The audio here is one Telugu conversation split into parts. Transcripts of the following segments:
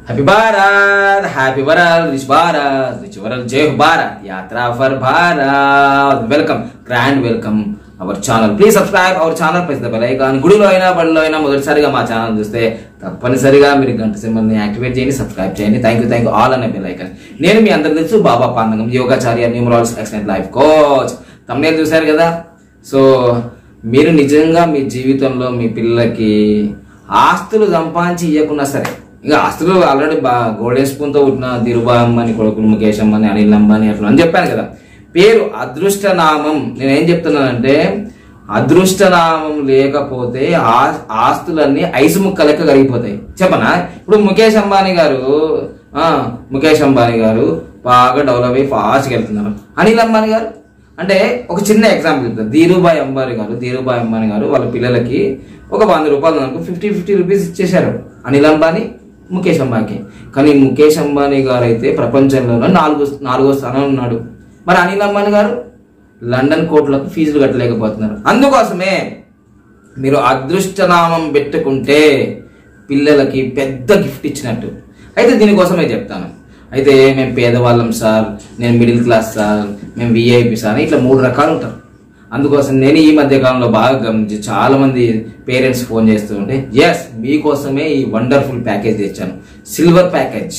Happy Bharat happy world rich Bharat rich world జై హో భారత్ యాత్ర for Bharat welcome grand welcome our channel please subscribe our channel press the bell icon గుడిలో అయినా బడిలో అయినా మొదటిసారిగా మా ఛానల్ చూస్తే తప్పనిసరిగా మీరు గంట సింబల్ని యాక్టివేట్ చేయండి సబ్స్క్రైబ్ చేయండి thank you thank you all అనే బెల్ ఐకాన్ నేను మీ అందరికి తెలుసు బాబా పాండగం యోగాచార్య న్యూమరాల్స్ ఎక్సలెంట్ లైఫ్ కోచ్ తమ్నేలు చూశారు కదా సో మీరు నిజంగా మీ జీవితంలో మీ పిల్లలకి ఆస్తులు సంపాదించి ఇవ్వకున్నా సరే ఇంకా ఆస్తులు ఆల్రెడీ బా గోల్డెన్ స్పూన్తో పుట్టిన ధీరుభాయ్ అంబానీ కొడుకులు ముఖేష్ అంబానీ అనిల్ అంబానీ అట్లా అని చెప్పాను కదా పేరు అదృష్టనామం నేనేం చెప్తున్నానంటే అదృష్టనామం లేకపోతే ఆ- ఆస్తులన్నీ ఐసు ముక్క లెక్క కరిగిపోతాయి చెప్పనా ఇప్పుడు ముఖేష్ అంబానీ గారు ఆ, ముఖేష్ అంబానీ గారు బాగా డెవలప్ అయ్యి ఫాస్ట్గా వెళ్తున్నారు అనిల్ అంబానీ గారు అంటే ఒక చిన్న ఎగ్జాంపుల్ చెప్తాను ధీరుభాయ్ అంబానీ గారు ధీరుభాయ్ అంబానీ గారు వాళ్ళ పిల్లలకి ఒక వంద రూపాయలు అనుకో ఫిఫ్టీ ఫిఫ్టీ రూపీస్ ఇచ్చేశారు అనిల్ అంబానీ ముఖేష్ అంబానీకి కానీ ముఖేష్ అంబానీ గారు అయితే ప్రపంచంలోనే నాలుగో నాలుగో స్థానంలో ఉన్నాడు మరి అనిల్ అంబానీ గారు లండన్ కోర్టులకు ఫీజులు కట్టలేకపోతున్నారు అందుకోసమే మీరు అదృష్టనామం పెట్టుకుంటే పిల్లలకి పెద్ద గిఫ్ట్ ఇచ్చినట్టు అయితే దీనికోసమే చెప్తాను అయితే మేము పేదవాళ్ళం సార్ నేను మిడిల్ క్లాస్ సార్ మేము విఐపి సార్ ఇట్లా మూడు రకాలు ఉంటారు అందుకోసం నేను ఈ మధ్య కాలంలో బాగా గమనించి చాలా మంది పేరెంట్స్ ఫోన్ చేస్తూ ఉంటే ఎస్ మీకోసమే ఈ వండర్ఫుల్ ప్యాకేజ్ తెచ్చాను సిల్వర్ ప్యాకేజ్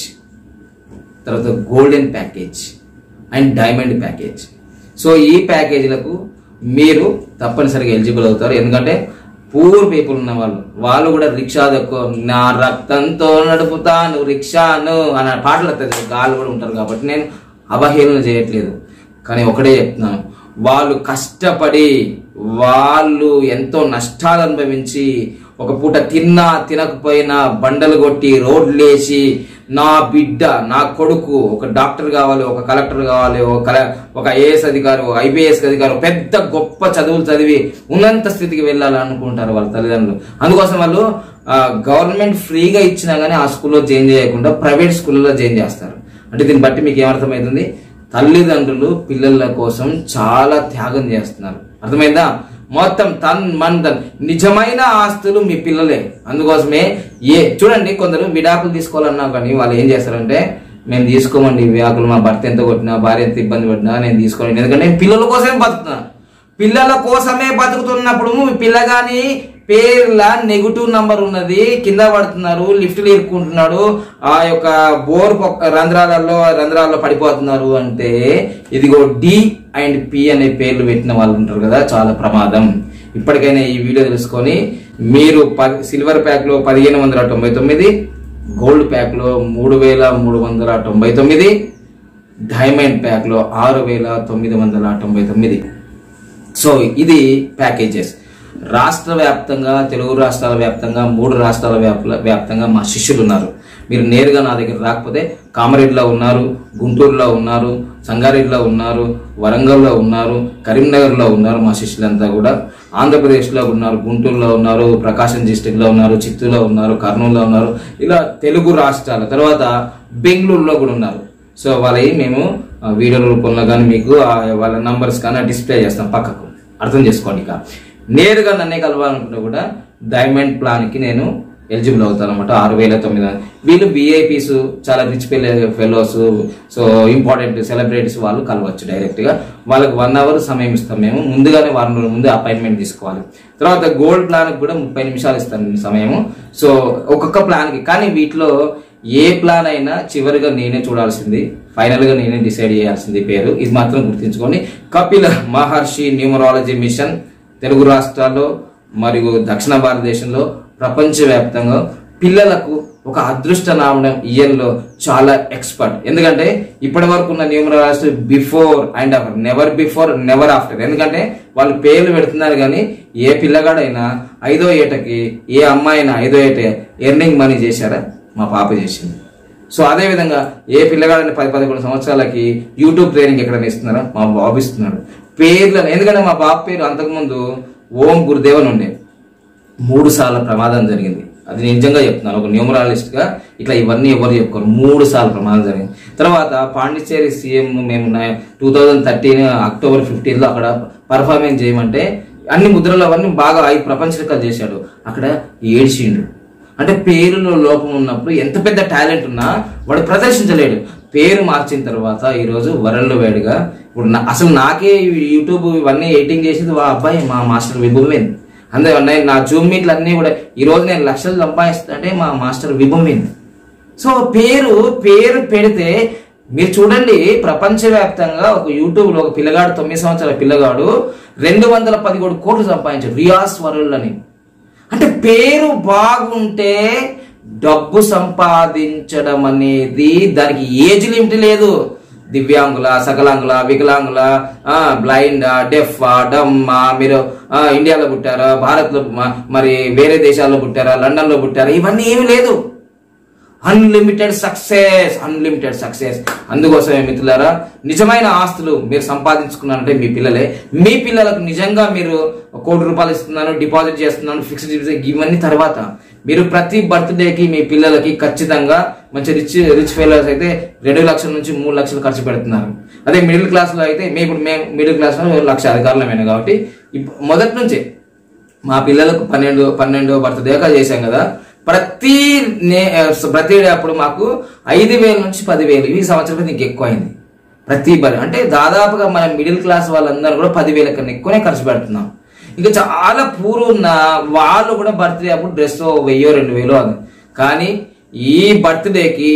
తర్వాత golden package and diamond package so ఈ ప్యాకేజీలకు మీరు తప్పనిసరిగా ఎలిజిబుల్ అవుతారు ఎందుకంటే పూర్ పీపుల్ ఉన్న వాళ్ళు వాళ్ళు కూడా రిక్షా దక్కువ నా రక్తంతో నడుపుతాను రిక్షాను అన్న పాటలు వస్తుంది గాళ్ళు కూడా ఉంటారు కాబట్టి నేను అవహేళన చేయట్లేదు కానీ ఒకటే చెప్తున్నాను వాళ్ళు కష్టపడి వాళ్ళు ఎంతో నష్టాలు అనుభవించి ఒక పూట తిన్నా తినకపోయినా బండలు కొట్టి రోడ్లు వేసి నా బిడ్డ నా కొడుకు ఒక డాక్టర్ కావాలి ఒక కలెక్టర్ కావాలి ఒక కల ఒక ఐఏఎస్ అధికారి ఒక ఐపీఎస్ అధికారి పెద్ద గొప్ప చదువులు చదివి ఉన్నంత స్థితికి వెళ్ళాలి అనుకుంటారు వాళ్ళ తల్లిదండ్రులు అందుకోసం వాళ్ళు గవర్నమెంట్ ఫ్రీగా ఇచ్చినా కానీ ఆ స్కూల్లో జాయిన్ చేయకుండా ప్రైవేట్ స్కూల్లో జాయిన్ చేస్తారు అంటే దీన్ని బట్టి మీకు ఏమర్థమవుతుంది తల్లిదండ్రులు పిల్లల కోసం చాలా త్యాగం చేస్తున్నారు అర్థమైందా మొత్తం తన్ మన్ ధన్ నిజమైన ఆస్తులు మీ పిల్లలే అందుకోసమే ఏ చూడండి కొందరు విడాకులు తీసుకోవాలన్నా కానీ వాళ్ళు ఏం చేస్తారంటే మేము తీసుకోమండి ఈ విడాకులు మా భర్త ఎంత కొట్టినా భార్య ఎంత ఇబ్బంది పడినా నేను తీసుకోండి ఎందుకంటే నేను పిల్లల కోసమే బతుకుతున్నా పిల్లల కోసమే బతుకుతున్నప్పుడు మీ పిల్లగాని పేర్ల నెగిటివ్ నంబర్ ఉన్నది కింద పడుతున్నారు లిఫ్ట్లు ఇరుక్కుంటున్నాడు ఆ యొక్క బోర్ పొక్క- రంధ్రాలలో రంధ్రాల్లో పడిపోతున్నారు అంటే ఇదిగో డి అండ్ పి అనే పేర్లు పెట్టిన వాళ్ళు ఉంటారు కదా చాలా ప్రమాదం ఇప్పటికైనా ఈ వీడియో తెలుసుకొని మీరు ప- సిల్వర్ ప్యాక్ లో పదిహేను వందల తొంభై తొమ్మిది గోల్డ్ ప్యాక్ లో మూడు వేల మూడు వందల తొంభై తొమ్మిది డైమండ్ ప్యాక్ లో ఆరు వేల తొమ్మిది వందల తొంభై తొమ్మిది సో ఇది ప్యాకేజెస్ రాష్ట్ర వ్యాప్తంగా తెలుగు రాష్ట్రాల వ్యాప్తంగా మూడు రాష్ట్రాల వ్యాప్ల వ్యాప్తంగా మా శిష్యులు ఉన్నారు మీరు నేరుగా నా దగ్గర రాకపోతే కామారెడ్డిలో ఉన్నారు గుంటూరులో ఉన్నారు సంగారెడ్డిలో ఉన్నారు వరంగల్లో ఉన్నారు కరీంనగర్లో ఉన్నారు మా శిష్యులంతా కూడా ఆంధ్రప్రదేశ్లో ఉన్నారు గుంటూరులో ఉన్నారు ప్రకాశం డిస్టిక్లో ఉన్నారు చిత్తూరులో ఉన్నారు కర్నూలులో ఉన్నారు ఇలా తెలుగు రాష్ట్రాల తర్వాత బెంగళూరులో కూడా ఉన్నారు సో వాళ్ళవి మేము ఆ, వీడియో రూపంలో కానీ మీకు ఆ వాళ్ళ నంబర్స్ కానీ డిస్ప్లే చేస్తాం పక్కకు అర్థం చేసుకోండి ఇక నేరుగా నన్నే కలవాలనుకుంటే కూడా డైమండ్ ప్లాన్కి నేను ఎలిజిబుల్ అవుతాను అనమాట ఆరు వేల తొమ్మిది వందలు. వీళ్ళు విఐపీస్ చాలా rich fellows so important celebrities వాళ్ళు కలవచ్చు డైరెక్ట్గా వాళ్ళకి వన్ అవర్ సమయం ఇస్తాం మేము ముందుగానే వారం రోజుల ముందు అపాయింట్మెంట్ తీసుకోవాలి తర్వాత గోల్డ్ ప్లాన్కి కూడా ముప్పై నిమిషాలు ఇస్తాను సమయము సో ఒక్కొక్క ప్లాన్కి కానీ వీటిలో ఏ ప్లాన్ అయినా చివరిగా నేనే చూడాల్సింది ఫైనల్ గా నేనే డిసైడ్ చేయాల్సింది పేరు ఇది మాత్రం గుర్తుంచుకోండి కపిల మహర్షి న్యూమరాలజీ మిషన్ తెలుగు రాష్ట్రాల్లో మరియు దక్షిణ భారతదేశంలో ప్రపంచవ్యాప్తంగా పిల్లలకు ఒక అదృష్ట నామడం ఇయర్లో చాలా ఎక్స్పర్ట్ ఎందుకంటే ఇప్పటి వరకు ఉన్న numerology before and after never before never after ఎందుకంటే వాళ్ళు పేర్లు పెడుతున్నారు కానీ ఏ పిల్లగాడైనా ఐదో ఏటకి ఏ అమ్మాయి అయినా ఐదో ఏట ఎర్నింగ్ మనీ చేశారా మా పాప చేసింది సో అదే విధంగా ఏ పిల్లగాడని పది పదకొండు సంవత్సరాలకి యూట్యూబ్ ట్రైనింగ్ ఎక్కడైనా ఇస్తున్నారా మా బాబు ఇస్తున్నాడు పేర్లను ఎందుకంటే మా బాబు పేరు అంతకుముందు ఓం గురుదేవన్ ఉండే మూడు సార్లు ప్రమాదం జరిగింది అది నిజంగా చెప్తున్నాను ఒక న్యూమరాలిస్ట్ గా ఇట్లా ఇవన్నీ ఎవరు చెప్పుకోరు మూడు సార్లు ప్రమాదం జరిగింది తర్వాత పాండిచ్చేరి సీఎం మేము two thousand thirteen October fifteen లో అక్కడ పర్ఫార్మెన్స్ చేయమంటే అన్ని ముద్రలు అవన్నీ బాగా ఐదు ప్రపంచ రికార్డ్ చేశాడు అక్కడ ఏడ్చిండు అంటే పేరులో లోపం ఉన్నప్పుడు ఎంత పెద్ద టాలెంట్ ఉన్నా వాడు ప్రదర్శించలేడు పేరు మార్చిన తర్వాత ఈరోజు వరల్డ్ వైడ్ గా ఇప్పుడు నా- అసలు నాకే ఈ యూట్యూబ్ ఇవన్నీ ఎడిటింగ్ చేసేది వా అబ్బాయి మా మాస్టర్ విభుమేంది అంతే నేను నా జూమ్ మీట్లు అన్నీ కూడా ఈ రోజు నేను లక్షలు సంపాదిస్తుంటే మా మాస్టర్ విభుమేంది సో పేరు పేరు పెడితే మీరు చూడండి ప్రపంచవ్యాప్తంగా ఒక యూట్యూబ్ లో ఒక పిల్లగాడు తొమ్మిది సంవత్సరాల పిల్లగాడు రెండు వందల పదిహేడు కోట్లు సంపాదించాడు రియాస్ వరల్డ్ అని అంటే పేరు బాగుంటే డబ్బు సంపాదించడం అనేది దానికి ఏజ్ లిమిట్ లేదు దివ్యాంగుల సకలాంగుల వికలాంగుల బ్లైండ్ డెఫ్ డమ్మా మీరు ఆ, ఇండియాలో పుట్టారా భారత్లో మ- మరి వేరే దేశాల్లో పుట్టారా లండన్లో పుట్టారా ఇవన్నీ ఏమీ లేదు అన్లిమిటెడ్ సక్సెస్ అన్లిమిటెడ్ సక్సెస్ అందుకోసమే మిత్రులారా నిజమైన ఆస్తులు మీరు సంపాదించుకున్నారంటే మీ పిల్లలే మీ పిల్లలకు నిజంగా మీరు కోటి రూపాయలు ఇస్తున్నాను డిపాజిట్ చేస్తున్నాను ఫిక్స్డ్ డిపాజిట్ ఇవన్నీ తర్వాత మీరు ప్రతి బర్త్డేకి మీ పిల్లలకి ఖచ్చితంగా మంచి రిచ్ రిచ్ ఫెయిలర్స్ అయితే రెండు లక్షల నుంచి మూడు లక్షలు ఖర్చు పెడుతున్నారు అదే మిడిల్ క్లాస్లో అయితే మేము ఇప్పుడు మేము మిడిల్ క్లాస్లో లక్ష అధికారులమైన కాబట్టి ఇప్- మొదటి నుంచే మా పిల్లలకు పన్నెండు పన్నెండో బర్త్డే దాకా చేశాం కదా ప్రతి నే- ప్రతి అప్పుడు మాకు ఐదు వేల నుంచి పదివేలు ఈ సంవత్సరం అయితే ఇంక ఎక్కువ అయింది ప్రతి బర్ అంటే దాదాపుగా మన మిడిల్ క్లాస్ వాళ్ళందరూ కూడా పదివేల కన్నా ఎక్కువనే ఖర్చు పెడుతున్నాం ఇంకా చాలా పూర్ ఉన్న వాళ్ళు కూడా బర్త్డే అప్పుడు డ్రెస్ వెయ్యో రెండు వేలు అది కానీ ఈ బర్త్డేకి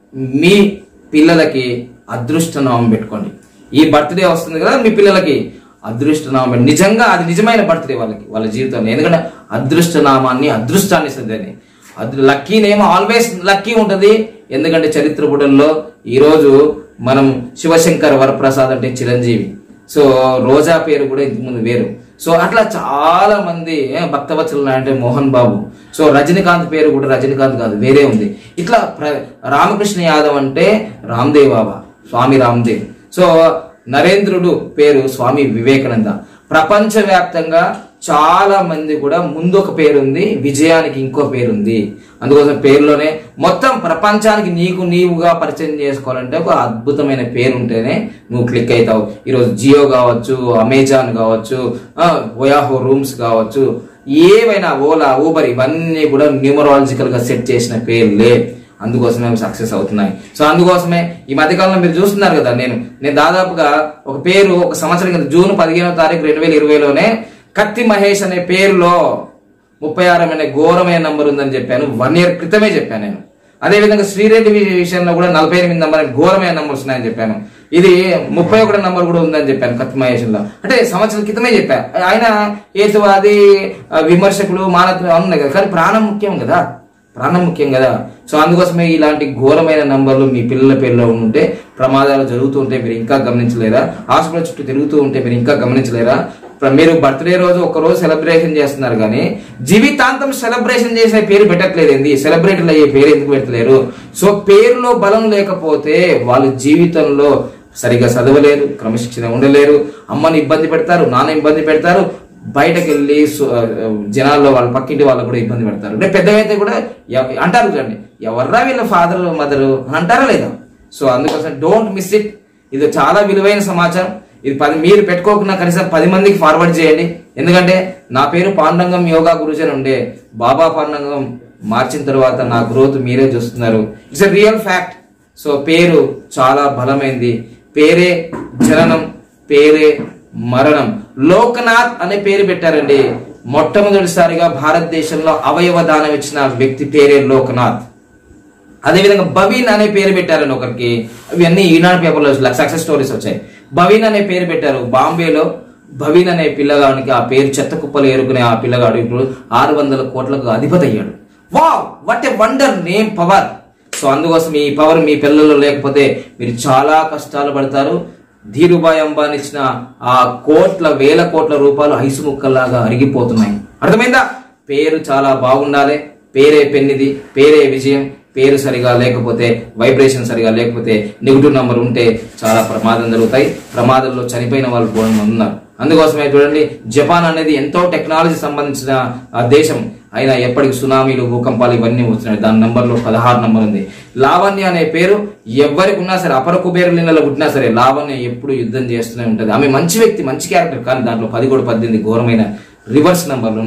మీ పిల్లలకి అదృష్టనామం పెట్టుకోండి ఈ బర్త్డే వస్తుంది కదా మీ పిల్లలకి అదృష్టనామం నిజంగా అది నిజమైన బర్త్డే వాళ్ళకి వాళ్ళ జీవితంలో ఎందుకంటే అదృష్టనామాన్ని అదృష్టాన్ని ఇస్తుంది అని అదృ లక్కీ నేమ్ ఆల్వేస్ లక్కీ ఉంటది ఎందుకంటే చరిత్ర పుటల్లో ఈరోజు మనం శివశంకర్ వరప్రసాద్ అంటే చిరంజీవి సో రోజా పేరు కూడా ఇంతకుముందు వేరు సో అట్లా చాలా మంది ఏ, భక్తవత్సలు అంటే మోహన్ బాబు సో రజనీకాంత్ పేరు కూడా రజనీకాంత్ కాదు వేరే ఉంది ఇట్లా ప్ర- రామకృష్ణ యాదవ్ అంటే రామ్దేవ్ బాబా స్వామి రామ్దేవ్ సో నరేంద్రుడు పేరు స్వామి వివేకానంద ప్రపంచవ్యాప్తంగా చాలా మంది కూడా ముందు ఒక పేరు ఉంది విజయానికి ఇంకో పేరు ఉంది అందుకోసం పేరులోనే మొత్తం ప్రపంచానికి నీకు నీవుగా పరిచయం చేసుకోవాలంటే ఒక అద్భుతమైన పేరు ఉంటేనే నువ్వు క్లిక్ అవుతావు ఈరోజు జియో కావచ్చు అమెజాన్ కావచ్చు ఓయాహో రూమ్స్ కావచ్చు ఏవైనా ఓలా ఊబర్ ఇవన్నీ కూడా న్యూమరాలజికల్ గా సెట్ చేసిన పేర్లే అందుకోసమే సక్సెస్ అవుతున్నాయి సో అందుకోసమే ఈ మధ్యకాలంలో మీరు చూస్తున్నారు కదా నేను నేను దాదాపుగా ఒక పేరు ఒక సంవత్సరం కింద జూన్ పదిహేనో తారీఖు రెండు వేల ఇరవైలోనే కత్తి మహేష్ అనే పేరులో ముప్పై ఆరు అనే ఘోరమైన నంబర్ ఉందని చెప్పాను వన్ ఇయర్ క్రితమే చెప్పాను నేను అదేవిధంగా శ్రీరెడ్డి వి- విషయంలో కూడా నలభై ఎనిమిది నంబర్ అని ఘోరమైన నంబర్స్ ఉన్నాయని చెప్పాను ఇది ముప్పై ఒకటి నంబర్ కూడా ఉందని చెప్పాను కత్తి మహేష్లో అంటే సంవత్సరం క్రితమే చెప్పా ఆయన హేతువాది ఆ, విమర్శకులు మానవ ఉన్నాయి కదా కానీ ప్రాణం ముఖ్యం కదా ప్రాణం ముఖ్యం కదా సో అందుకోసమే ఇలాంటి ఘోరమైన నంబర్లు మీ పిల్లల పేర్లో ఉంటే ప్రమాదాలు జరుగుతూ ఉంటే మీరు ఇంకా గమనించలేరా హాస్పిటల్ చుట్టూ తిరుగుతూ ఉంటే మీరు ఇంకా గమనించలేరా ప్ర- మీరు బర్త్డే రోజు ఒక రోజు సెలబ్రేషన్ చేస్తున్నారు కానీ జీవితాంతం సెలబ్రేషన్ చేసే పేరు పెట్టట్లేదు ఏంది సెలబ్రేటర్లు అయ్యే పేరు ఎందుకు పెట్టలేరు సో పేరులో బలం లేకపోతే వాళ్ళ జీవితంలో సరిగా చదవలేరు క్రమశిక్షణ ఉండలేరు అమ్మని ఇబ్బంది పెడతారు నాన్న ఇబ్బంది పెడతారు బయటకు వెళ్ళి సు- ఆ, జనాల్లో వాళ్ళ పక్కింటి వాళ్ళకు కూడా ఇబ్బంది పెడతారు రేపు పెద్దగైతే కూడా ఎవ- అంటారు చూడండి ఎవర్రా వీళ్ళ ఫాదర్ మదర్ అంటారా లేదా సో అందుకోసం డోంట్ మిస్ ఇట్ ఇది చాలా విలువైన సమాచారం ఇది పది మీరు పెట్టుకోకుండా కనీసం పది మందికి ఫార్వర్డ్ చేయండి ఎందుకంటే నా పేరు పాండంగం యోగా గురుజీ అని ఉండే బాబా పాండంగం మార్చిన తర్వాత నా గ్రోత్ మీరే చూస్తున్నారు it's a real fact so పేరు చాలా బలమైంది పేరే జననం పేరే మరణం లోకనాథ్ అనే పేరు పెట్టారండి మొట్టమొదటిసారిగా భారతదేశంలో అవయవ దానం ఇచ్చిన వ్యక్తి పేరే లోకనాథ్ అదేవిధంగా బవీన్ అనే పేరు పెట్టారండి ఒకరికి ఇవన్నీ ఈనాడు పేపర్లో సక్సెస్ స్టోరీస్ వచ్చాయి బవీన్ అనే పేరు పెట్టారు బాంబేలో బవీన్ అనే పిల్లగానికి ఆ పేరు చెత్త కుప్పలు ఏరుకునే ఆ పిల్లగాడు ఇప్పుడు ఆరు వందల కోట్లకు అధిపతి అయ్యాడు wow what a wonder name power so అందుకోసం ఈ పవర్ మీ పిల్లల్లో లేకపోతే మీరు చాలా కష్టాలు పడతారు ధీరుభాయ్ అంబానీ ఇచ్చిన ఆ కోట్ల వేల కోట్ల రూపాయలు ఐసు ముక్కల్లాగా అరిగిపోతున్నాయి అర్థమైందా పేరు చాలా బాగుండాలి పేరే పెన్నిది పేరే విజయం పేరు సరిగా లేకపోతే వైబ్రేషన్ సరిగా లేకపోతే నెగిటివ్ నంబర్ ఉంటే చాలా ప్రమాదం జరుగుతాయి ప్రమాదంలో చనిపోయిన వాళ్ళు కూడా ఉన్నారు అందుకోసమే చూడండి జపాన్ అనేది ఎంతో టెక్నాలజీ సంబంధించిన ఆ దేశం అయినా ఎప్పటికి సునామీలు భూకంపాలు ఇవన్నీ వస్తున్నాయి దాని నంబర్లో పదహారు నంబర్ ఉంది లావణ్య అనే పేరు ఎవరికి ఉన్నా సరే అపర కుబేరులిన్నలో పుట్టినా సరే లావణ్య ఎప్పుడు యుద్ధం చేస్తూనే ఉంటుంది ఆమె మంచి వ్యక్తి మంచి క్యారెక్టర్ కానీ దాంట్లో పది కూడా పద్దెనిమిది ఘోరమైన రివర్స్ నంబర్లు ఉన్నాయి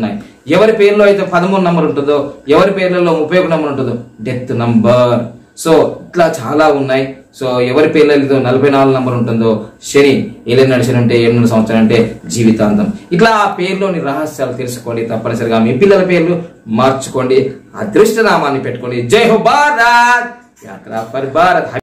ఎవరి పేరులో అయితే పదమూడు నంబర్ ఉంటుందో ఎవరి పేర్లలో ముప్పై ఒక నంబర్ ఉంటుందో డెత్ నంబర్ సో ఇట్లా చాలా ఉన్నాయి సో ఎవరి పేర్లలో నలభై నాలుగు నంబర్ ఉంటుందో శని ఏళ్ళు నడిచిన అంటే ఎనిమిది సంవత్సరం అంటే జీవితాంతం ఇట్లా ఆ పేర్లోని రహస్యాలు తెలుసుకోండి తప్పనిసరిగా మీ పిల్లల పేర్లు మార్చుకోండి అదృష్టనామాన్ని పెట్టుకోండి జై హో భారత్ యాత్ర ఫర్ భారత్